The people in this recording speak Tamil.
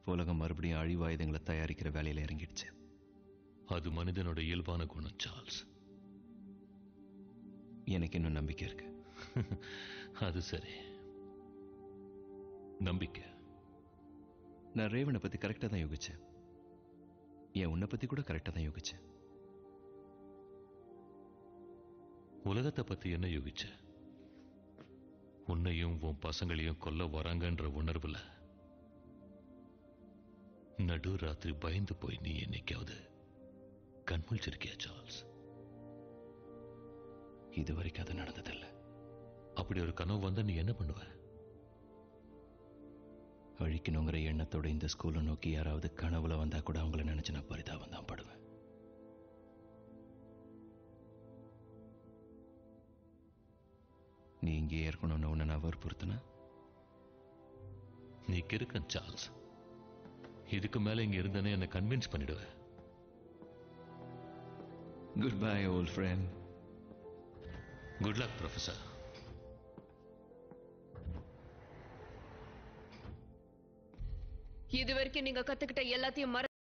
உலகம் மறுபடியும் அழிவாயுதங்களை தயாரிக்கிற வேலையில இறங்கிடுச்சு அது மனிதனோட இயல்பான குணம் சார்ல்ஸ் எனக்கு இன்னும் நம்பிக்கை இருக்கு அது சரி நம்பிக்கை நான் ரேவனை பத்தி கரெக்டா தான் யோகிச்சேன் என் உன்னை பத்தி கூட கரெக்டா தான் யோகிச்சேன் உலகத்தை பத்தி என்ன யோகிச்ச உன்னையும் உன் பசங்களையும் கொல்ல வராங்கன்ற உணர்வுல நடு ராத்திரி பயந்து போய் நீ என்னைக்காவது கண்முழிச்சிருக்கியா சார்ல்ஸ் இது வரைக்கும் அது நடந்ததில்லை அப்படி ஒரு கனவு வந்தா நீ என்ன பண்ணுவ அழிக்கணுங்கிற எண்ணத்தோட இந்த ஸ்கூலை நோக்கி யாராவது கனவுல வந்தா கூட அவங்கள நினைச்சு நான் பரிதாபம் தான் படுவேன் நீ இங்கேயே இருக்கணும்னு உன்னை நான் வற்புறுத்தினா நீ கிறுக்கன் சார்ல்ஸ் இதுக்கு மேல இங்க இருந்தனே என்ன கன்வின்ஸ் பண்ணிடுவ good bye old friend good luck professor இது வரைக்கும் நீங்க கத்துக்கிட்ட எல்லாத்தையும் மற